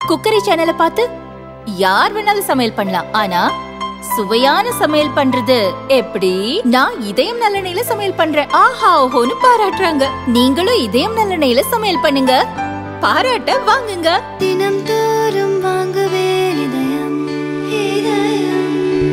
cookery சேனலை பார்த்து யார் வேணாலும் சமையல் பண்ணலாம் ஆனா சுவையான சமையல் பண்றது எப்படி நான் இதயம் நல்லெண்ணெயில சமையல் பண்றேன் ஆஹா ஓஹோன்னு பாராட்டுறாங்க நீங்களும் இதயம் நல்லெண்ணெயில சமையல் பண்ணுங்க பாராட்ட வாங்குங்க தினம் தோறும் வாங்குவே இதயம் இதயம்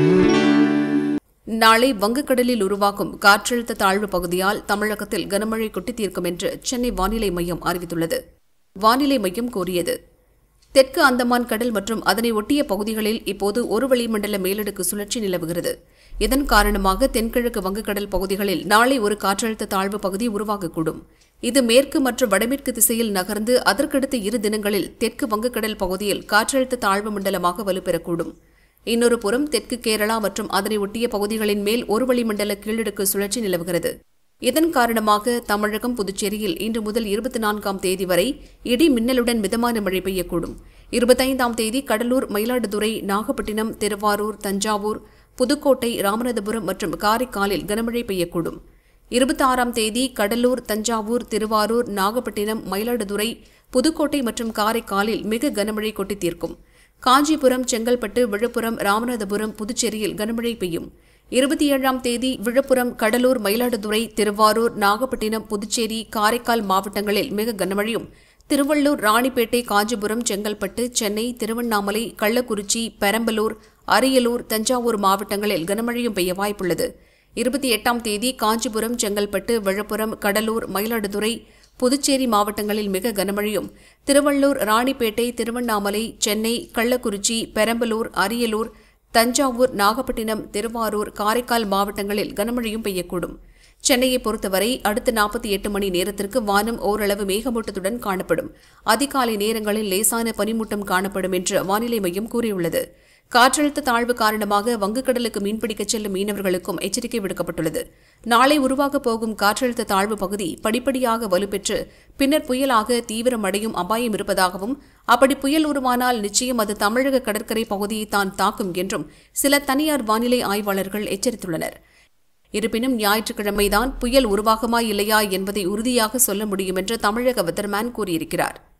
நாளை வங்கக்கடலில் உருவாகும் காற்றழுத்த தாழ்வு பகுதியால் தமிழகத்தில் கனமழை கொட்டி தீர்க்கும் என்று சென்னை வானிலை மையம் அறிவித்துள்ளது வானிலை மையம் கூறியது தெற்கு அந்தமான் கடல் மற்றும் அதனை ஒட்டிய பகுதிகளில் இப்போது ஒரு வளிமண்டல மேலடுக்கு சுழற்சி நிலவுகிறது இதன் காரணமாக தென்கிழக்கு வங்கக்கடல் பகுதிகளில் நாளை ஒரு காற்றழுத்த தாழ்வு பகுதி உருவாகக்கூடும் இது மேற்கு மற்றும் வடமேற்கு திசையில் நகர்ந்து அதற்கடுத்த இரு தினங்களில் தெற்கு வங்கக்கடல் பகுதியில் காற்றழுத்த தாழ்வு மண்டலமாக வலுப்பெறக்கூடும் இன்னொரு புறம் தெற்கு கேரளா மற்றும் அதனை ஒட்டிய பகுதிகளின் மேல் ஒரு வளிமண்டல கீழடுக்கு சுழற்சி நிலவுகிறது இதன் காரணமாக தமிழகம் புதுச்சேரியில் இன்று முதல் இருபத்தி நான்காம் தேதி வரை இடி மின்னலுடன் மிதமான மழை பெய்யக்கூடும் இருபத்தைந்தாம் தேதி கடலூர் மயிலாடுதுறை நாகப்பட்டினம் திருவாரூர் தஞ்சாவூர் புதுக்கோட்டை ராமநாதபுரம் மற்றும் காரைக்காலில் கனமழை பெய்யக்கூடும் இருபத்தாறாம் தேதி கடலூர் தஞ்சாவூர் திருவாரூர் நாகப்பட்டினம் மயிலாடுதுறை புதுக்கோட்டை மற்றும் காரைக்காலில் மிக கனமழை கொட்டி தீர்க்கும் காஞ்சிபுரம் செங்கல்பட்டு விழுப்புரம் ராமநாதபுரம் புதுச்சேரியில் கனமழை பெய்யும் இருபத்தி ஏழாம் தேதி விழுப்புரம் கடலூர் மயிலாடுதுறை திருவாரூர் நாகப்பட்டினம் புதுச்சேரி காரைக்கால் மாவட்டங்களில் மிக கனமழையும் திருவள்ளூர் ராணிப்பேட்டை காஞ்சிபுரம் செங்கல்பட்டு சென்னை திருவண்ணாமலை கள்ளக்குறிச்சி பெரம்பலூர் அரியலூர் தஞ்சாவூர் மாவட்டங்களில் கனமழையும் பெய்ய வாய்ப்புள்ளது இருபத்தி எட்டாம் தேதி காஞ்சிபுரம் செங்கல்பட்டு விழுப்புரம் கடலூர் மயிலாடுதுறை புதுச்சேரி மாவட்டங்களில் மிக கனமழையும் திருவள்ளூர் ராணிப்பேட்டை திருவண்ணாமலை சென்னை கள்ளக்குறிச்சி பெரம்பலூர் அரியலூர் தஞ்சாவூர் நாகப்பட்டினம் திருவாரூர் காரைக்கால் மாவட்டங்களில் கனமழையும் பெய்யக்கூடும் சென்னையை பொறுத்தவரை அடுத்த நாற்பத்தி எட்டு மணி நேரத்திற்கு வானம் ஓரளவு மேகமூட்டத்துடன் காணப்படும் அதிகாலை நேரங்களில் லேசான பனிமூட்டம் காணப்படும் என்று வானிலை மையம் கூறியுள்ளது காற்றழுத்த தாழ்வு காரணமாக வங்கக்கடலுக்கு மீன்பிடிக்கச் செல்லும் மீனவர்களுக்கும் எச்சரிக்கை விடுக்கப்பட்டுள்ளது நாளை உருவாகப் போகும் காற்றழுத்த தாழ்வு பகுதி படிப்படியாக வலுப்பெற்று பின்னர் புயலாக தீவிரமடையும் அபாயம் இருப்பதாகவும் அப்படி புயல் உருவானால் நிச்சயம் அது தமிழக கடற்கரை பகுதியை தான் தாக்கும் என்றும் சில தனியார் வானிலை ஆய்வாளர்கள் எச்சரித்துள்ளனர் இருப்பினும் ஞாயிற்றுக்கிழமைதான் புயல் உருவாகுமா இல்லையா என்பதை உறுதியாக சொல்ல முடியும் என்று தமிழக வெதர்மேன் கூறியிருக்கிறார்